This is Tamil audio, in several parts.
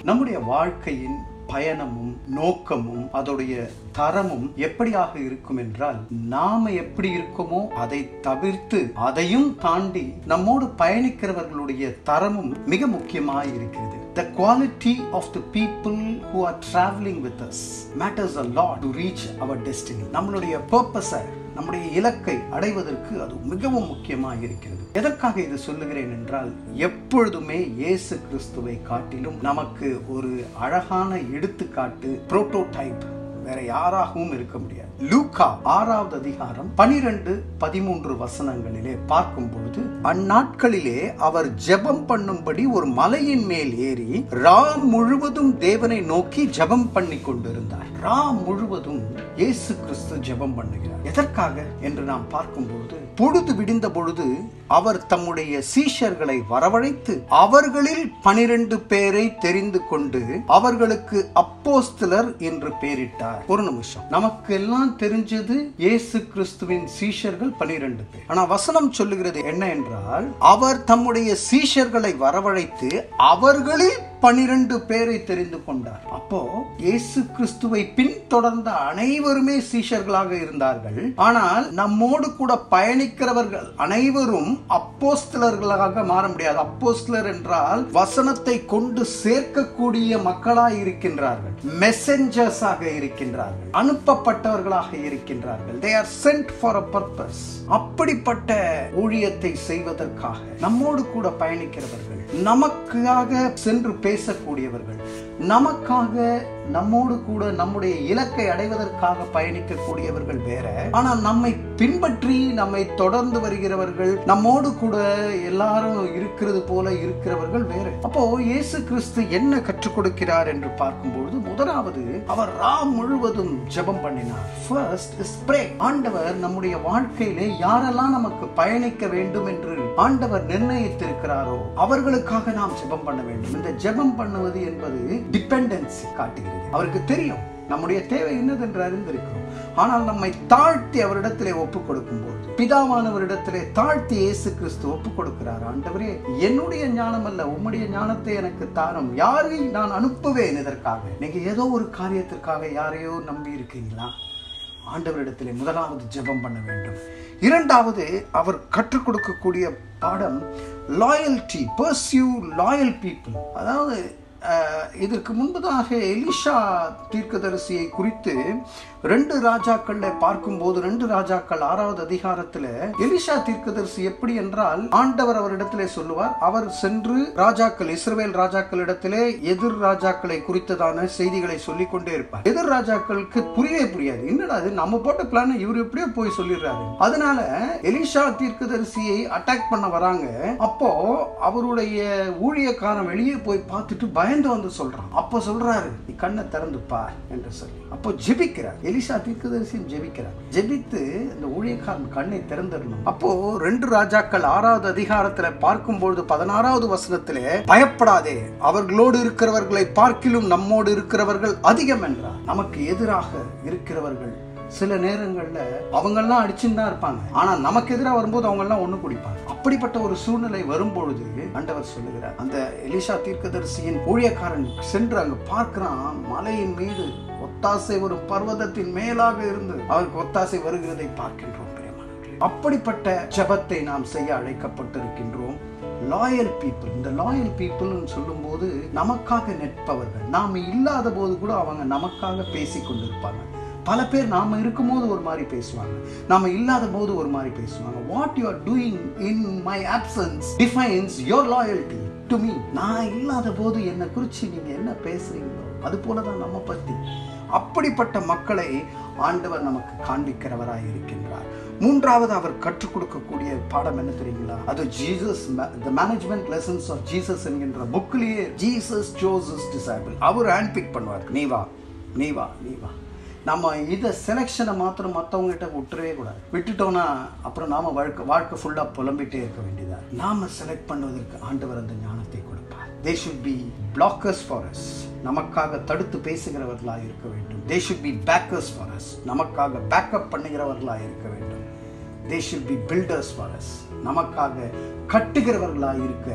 நம்முடைய வாழ்க்கையின் பயணமும் நோக்கமும் அதோடைய தரமும் எப்படியாக இருக்கும் என்றால் நாம எப்படி இருக்கோமோ அதை தவிர்த்து அதையும் தாண்டி நம்மோடு பயணிக்கிறவர்களுடைய தரமும் மிக முக்கியமாக இருக்கிறது The quality of the people who are traveling with us matters a lot to reach our destiny. நம்மளுடைய purpose நம்முடைய இலக்கை அடைவதற்கு அது மிகவும் முக்கியமாக இருக்கிறது எதற்காக இது சொல்லுகிறேன் என்றால் எப்பொழுதுமே இயேசு கிறிஸ்துவை காட்டிலும் நமக்கு ஒரு அழகான எடுத்துக்காட்டு புரோட்டோடைப் வேற யாராகவும் இருக்க முடியாது லூக்கா ஆறாவது அதிகாரம் பனிரெண்டு பதிமூன்று வசனங்களிலே பார்க்கும் பொழுது அந்நாட்களிலே அவர் ஜெபம் பண்ணும்படி ஒரு மலையின் மேல் ஏறி ரா முழுவதும் தேவனை நோக்கி ஜெபம் பண்ணி கொண்டிருந்தார் ரா முழுவதும் இயேசு கிறிஸ்து ஜெபம் பண்ணுகிறார் எதற்காக என்று நாம் பார்க்கும் பொழுது பொழுது விடிந்த பொழுது அவர் தம்முடைய சீஷர்களை வரவழைத்து அவர்களில் பனிரெண்டு பேரை தெரிந்து கொண்டு அவர்களுக்கு அப்போஸ்தலர் என்று பெயரிட்டார் ஒரு நிமிஷம் நமக்கு எல்லாம் தெரிஞ்சது இயேசு கிறிஸ்துவின் சீஷர்கள் பனிரெண்டு பேர் ஆனா வசனம் சொல்லுகிறது என்ன என்றால் அவர் தம்முடைய சீஷர்களை வரவழைத்து அவர்களில் பனிரெண்டு பேரை தெரிந்து கொண்டார் அப்போ இயேசு கிறிஸ்துவை பின்தொடர்ந்த அனைவருமே சீஷர்களாக இருந்தார்கள் ஆனால் நம்மோடு கூட பயணிக்கிறவர்கள் அனைவரும் அப்போஸ்தலர்களாக மாற முடியாது அப்போஸ்தலர் என்றால் வசனத்தை கொண்டு சேர்க்கக்கூடிய மக்களாய் இருக்கின்றார்கள் மெசஞ்சர்ஸாக இருக்கின்றார்கள் அனுப்பப்பட்டவர்களாக இருக்கின்றார்கள் they are sent for a purpose அப்படிப்பட்ட ஊழியத்தை செய்வதற்காக நம்மோடு கூட பயணிக்கிறவர்கள் நமக்காக சென்று பேசக்கூடியவர்கள் நமக்காக நம்மோடு கூட நம்முடைய இலக்கை அடைவதற்காக பயணிக்கக்கூடியவர்கள் வேற ஆனால் நம்மை பின்பற்றி நம்மை தொடர்ந்து வருகிறவர்கள் நம்மோடு கூட எல்லாரும் இருக்கிறது போல இருக்கிறவர்கள் வேற அப்போ இயேசு கிறிஸ்து என்ன கற்றுக் கொடுக்கிறார் என்று பார்க்கும்பொழுது முதலாவது அவர் ரா முழுவதும் ஜெபம் பண்ணினார் ஃபர்ஸ்ட் இஸ் ப்ரே ஆண்டவர் நம்முடைய வாழ்க்கையிலே யாரெல்லாம் நமக்கு பயணிக்க வேண்டும் என்று ஆண்டவர் நிர்ணயித்திருக்கிறாரோ அவர்களுக்காக நாம் ஜெபம் பண்ண வேண்டும் இந்த ஜெபம் பண்ணுவது என்பது டிபெண்டன்சி காட்டுகிறது அவருக்கு தெரியும் நம்முடைய தேவை என்னதென்று அறிந்திருக்கிறோம் ஆனால் நம்மை தாழ்த்தி அவரிடத்திலே ஒப்பு கொடுக்கும் போது பிதாவானவரிடத்திலே தாழ்த்தி இயேசு கிறிஸ்து ஒப்பு கொடுக்கிறார் ஆண்டவரே என்னுடைய ஞானம் அல்ல உம்முடைய ஞானத்தை எனக்கு தாரும் யாரை நான் அனுப்புவேன் இதற்காக நீங்க ஏதோ ஒரு காரியத்திற்காக யாரையோ நம்பி இருக்கீங்களா ஆண்டவரிடத்திலே முதலாவது ஜெபம் பண்ண வேண்டும் இரண்டாவது அவர் கற்றுக் கொடுக்கக்கூடிய பாடம் லாயல்டி பர்சியூ லாயல் பீப்புள் அதாவது அஹ், இதற்கு முன்பதாக எலிஷா தீர்க்கதரிசியை குறித்து ரெண்டு ராஜாக்கள்ல பார்க்கும்போது ரெண்டு ராஜாக்கள் ஆறாவது அதிகாரத்துல எலிஷா தீர்க்கதரிசி எப்படி என்றால் ஆண்டவர் அவரிடத்திலே சொல்லுவார் அவர் சென்று ராஜாக்கள் இஸ்ரவேல் ராஜாக்களிடத்திலே எதிர் ராஜாக்களை குறித்ததான செய்திகளை சொல்லிக் கொண்டே இருப்பார் எதிர் ராஜாக்களுக்கு புரியவே புரியாது என்னடா இது நம்ம போட்ட பிளான் இவர் எப்படியோ போய் சொல்லிடுறாரு அதனால எலிஷா தீர்க்கதரிசியை அட்டாக் பண்ண வராங்க அப்போ அவருடைய ஊழியக்காரன் வெளியே போய் பார்த்துட்டு பயந்து வந்து சொல்றான் அப்போ சொல்றாரு நீ கண்ணை திறந்து பார் என்று சொல்லி அப்போ ஜெபிக்கிறார் எலிசா தீர்க்கதரிசியும் ஜெபிக்கிறார் ஜெபித்து இந்த ஊழியக்காரன் கண்ணை திறந்துடணும் அப்போ ரெண்டு ராஜாக்கள் ஆறாவது அதிகாரத்துல பார்க்கும்பொழுது பதினாறாவது வசனத்திலே பயப்படாதே அவர்களோடு இருக்கிறவர்களை பார்க்கிலும் நம்மோடு இருக்கிறவர்கள் அதிகம் என்றார் நமக்கு எதிராக இருக்கிறவர்கள் சில நேரங்கள்ல அவங்கெல்லாம் அடிச்சுன்னு தான் இருப்பாங்க ஆனா நமக்கு எதிராக வரும்போது அவங்க எல்லாம் ஒண்ணு குடிப்பாங்க அப்படிப்பட்ட ஒரு சூழ்நிலை வரும்பொழுது ஆண்டவர் சொல்லுகிறார் அந்த எலிஷா தீர்க்கதரிசியின் ஊழியக்காரன் சென்று அங்கு பார்க்கிறான் மலையின் மீது ஒத்தாசை ஒரு பர்வதத்தின் மேலாக இருந்து அவருக்கு ஒத்தாசை வருகிறதை பார்க்கின்றோம் பிரியமானவர்களே. அப்படிப்பட்ட ஜெபத்தை நாம் செய்ய அழைக்கப்பட்டிருக்கின்றோம் லாயல் பீப்புள் இந்த லாயல் பீப்புள்னு சொல்லும்போது நமக்காக நிற்பவர்கள் நாம் இல்லாத போது கூட அவங்க நமக்காக பேசி கொண்டிருப்பாங்க பல பேர் நாம இருக்கும்போது ஒரு மாதிரி பேசுவாங்க நாம இல்லாத போது ஒரு மாதிரி பேசுவாங்க what you are doing in my absence defines your loyalty to me நான் இல்லாத போது என்னை குறித்து நீங்க என்ன பேசுறீங்களோ அது போல தான் நம்ம பத்தி அப்படிப்பட்ட மக்களை ஆண்டவர் நமக்கு காண்பிக்கிறவராய் இருக்கின்றார் மூன்றாவது அவர் கற்றுக் கொடுக்கக்கூடிய பாடம் என்ன தெரியுங்களா அது Jesus the management lessons of Jesus என்கின்ற புக்லேயே ஜீசஸ் ஜோசஸ் டிசைபிள் அவர் ஹேண்ட் பிக் பண்ணுவார் நீ வா நீ வா நீ வா நம்ம இதை செலெக்ஷனை மாத்திரம் மற்றவங்ககிட்ட விட்டுறவே கூடாது விட்டுட்டோம்னா அப்புறம் நாம வாழ்க்கை வாழ்க்கை ஃபுல்லாக புலம்பிட்டே இருக்க வேண்டியதா நாம செலக்ட் பண்ணுவதற்கு ஆண்டவர் அந்த ஞானத்தை கொடுப்பார் they should be blockers for us நமக்காக தடுத்து பேசுகிறவர்களாக இருக்க வேண்டும் they should be backers for us நமக்காக பேக்கப் பண்ணுகிறவர்களாக இருக்க வேண்டும் they should be builders for us நமக்காக கட்டுகிறவர்களாக இருக்க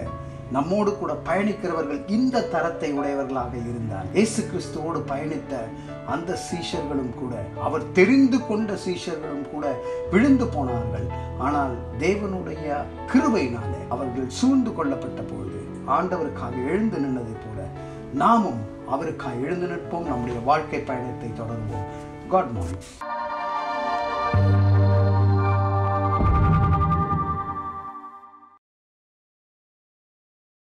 நம்மோடு கூட பயணிக்கிறவர்கள் இந்த தரத்தை உடையவர்களாக இருந்தார் இயேசு கிறிஸ்துவோடு பயணித்த அந்த சீஷர்களும் கூட அவர் தெரிந்து கொண்ட சீஷர்களும் கூட விழுந்து போனார்கள் ஆனால் தேவனுடைய கிருபையினாலே அவர்கள் சூழ்ந்து கொள்ளப்பட்ட பொழுது ஆண்டவருக்காக எழுந்து நின்றதைப் போல நாமும் அவருக்காக எழுந்து நிற்போம் நம்முடைய வாழ்க்கை பயணத்தை தொடருவோம் காட் மார்னிங்